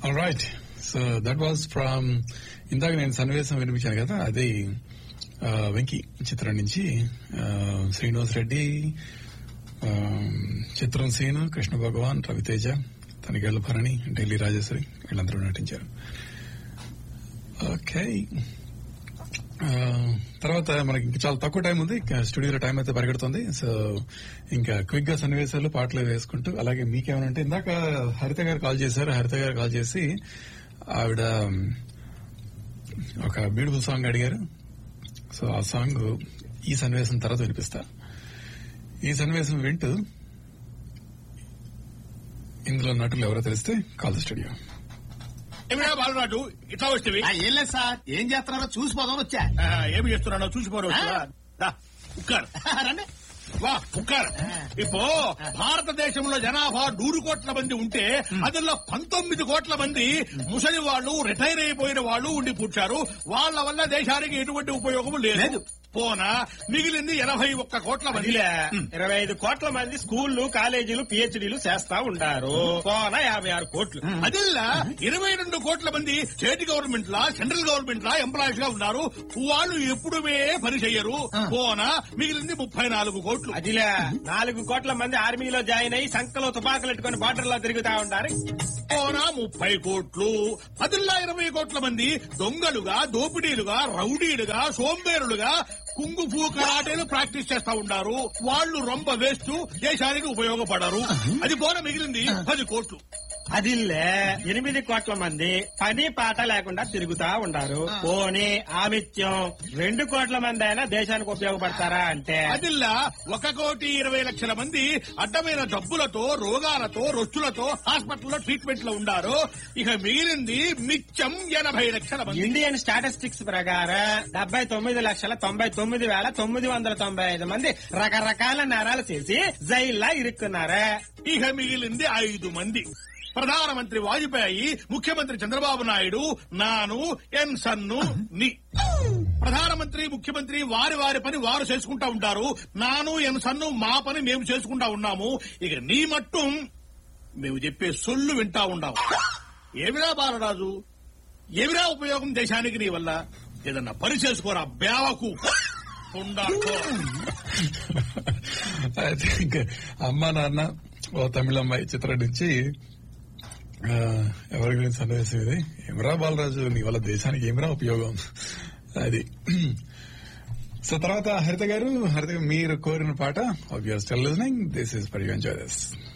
All right so that was from ఇందాక నేను సన్నివేశం వినిపించాను కదా అది ఆ, వెంకీ చిత్రం నుంచి ఆ, శ్రీనివాస్ రెడ్డి ఆ, చిత్రం సీను కృష్ణ భగవాన్ రవితేజ తనిగేళ్ల భరణి ఢిల్లీ రాజేశ్వరి వీళ్ళందరూ నటించారు ఓకే ఆ, తర్వాత మనకి ఇంకా చాలా తక్కువ టైం ఉంది ఇంకా స్టూడియోలో టైం అయితే పరిగెడుతుంది సో ఇంకా క్విక్ గా సన్నివేశాలు పాటలు వేసుకుంటూ అలాగే మీకేమైనా అంటే ఇందాక హరిత గారు కాల్ చేశారు హరిత గారు కాల్ చేసి ఆవిడ ఒక బ్యూటిఫుల్ సాంగ్ అడిగారు సో ఆ సాంగ్ ఈ సన్నివేశం తర్వాత వినిపిస్తా ఈ సన్నివేశం వింటూ ఇందులో నటులు ఎవరో తెలిస్తే కాల్ స్టూడియో ఏమిరా బాలరాజు ఇట్లా వస్తేవి ఆ, ఏం లేదు సార్ ఏం చేస్తున్నారో చూసిపోదాం వచ్చా ఆ, ఏమి చేస్తున్నానో చూసిపోరు కుక్కర్ రండి వా కుక్కర్ ఇప్పుడు భారతదేశంలో జనాభా నూరు కోట్ల మంది ఉంటే అందులో పంతొమ్మిది కోట్ల మంది ముసలి వాళ్ళు రిటైర్ అయిపోయిన వాళ్ళు ఉండి పుట్టారు వాళ్ళ వల్ల దేశానికి ఎటువంటి ఉపయోగం లేదు లేదు. పోనా మిగిలింది ఎనభై ఒక్క కోట్ల మంది అదిలే ఇరవై ఐదు కోట్ల మంది స్కూళ్లు కాలేజీలు పిహెచ్డీలు చేస్తా ఉంటారు పోనా యాభై ఆరు కోట్లు అదిల్లా ఇరవై రెండు కోట్ల మంది స్టేట్ గవర్నమెంట్ లా సెంట్రల్ గవర్నమెంట్ లా ఎంప్లాయీస్ గా ఉన్నారు వాళ్ళు ఎప్పుడుమే పని చెయ్యరు పోనా మిగిలింది ముప్పై నాలుగు కోట్లు అదిలే నాలుగు కోట్ల మంది ఆర్మీలో జాయిన్ అయ్యి సంకలో తుపాకులు పెట్టుకుని బార్డర్ లో తిరుగుతా ఉంటారు పోనా ముప్పై కోట్లు అదిల్లా ఇరవై కోట్ల మంది దొంగలుగా దోపిడీలుగా రౌడీలుగా సోంబేరులుగా కుంగుఫూ కరాటేలు ప్రాక్టీస్ చేస్తా ఉంటారు వాళ్ళు రొంబ వేస్ట్ దేశానికి ఉపయోగపడరు అది పోన మిగిలింది పది కోట్లు అదిల్లే ఎనిమిది కోట్ల మంది పని పాట లేకుండా తిరుగుతా ఉంటారు పోనీ ఆమిత్యం రెండు కోట్ల మంది అయినా దేశానికి ఉపయోగపడతారా అంటే అదిల్లా ఒక కోటి ఇరవై లక్షల మంది అడ్డమైన జబ్బులతో రోగాలతో రొచ్చులతో హాస్పిటల్లో ట్రీట్మెంట్ లో ఉన్నారు ఇక మిగిలింది మిచ్చం ఎనభై లక్షల మంది ఇండియన్ స్టాటిస్టిక్స్ ప్రకారం డెబ్బై తొమ్మిది లక్షల తొంభై తొమ్మిది వేల తొమ్మిది వందల తొంభై ఐదు మంది రకరకాల నేరాలు చేసి జైల్లో ఇరుక్కున్నారు ఇక మిగిలింది ఐదు మంది ప్రధానమంత్రి వాజ్పేయి ముఖ్యమంత్రి చంద్రబాబు నాయుడు నాను ఎన్ సన్ను ని ప్రధానమంత్రి ముఖ్యమంత్రి వారి వారి పని వారు చేసుకుంటా ఉంటారు నాను ఎన్ సన్ను మా పని మేము చేసుకుంటా ఉన్నాము ఇక నీ మట్టు మేము చెప్పే సొల్లు వింటా ఉన్నాము ఏమిరా బాలరాజు ఏమిరా ఉపయోగం దేశానికి నీ వల్ల ఏదన్నా పని చేసుకోరా బేవకు ఉండాకో ఐ థింక్ అమ్మ నాన్న ఓ తమిళమ్మాయి చిత్రం నుంచి ఆ, ఎవరి గురించి సన్నివేశం ఇది ఏమరా బాలరాజు నీ వల్ల దేశానికి ఏమరా ఉపయోగం అది సో తర్వాత హరిత గారు హరిత గారు మీరు కోరిన పాట if you're still listening this is for you enjoy this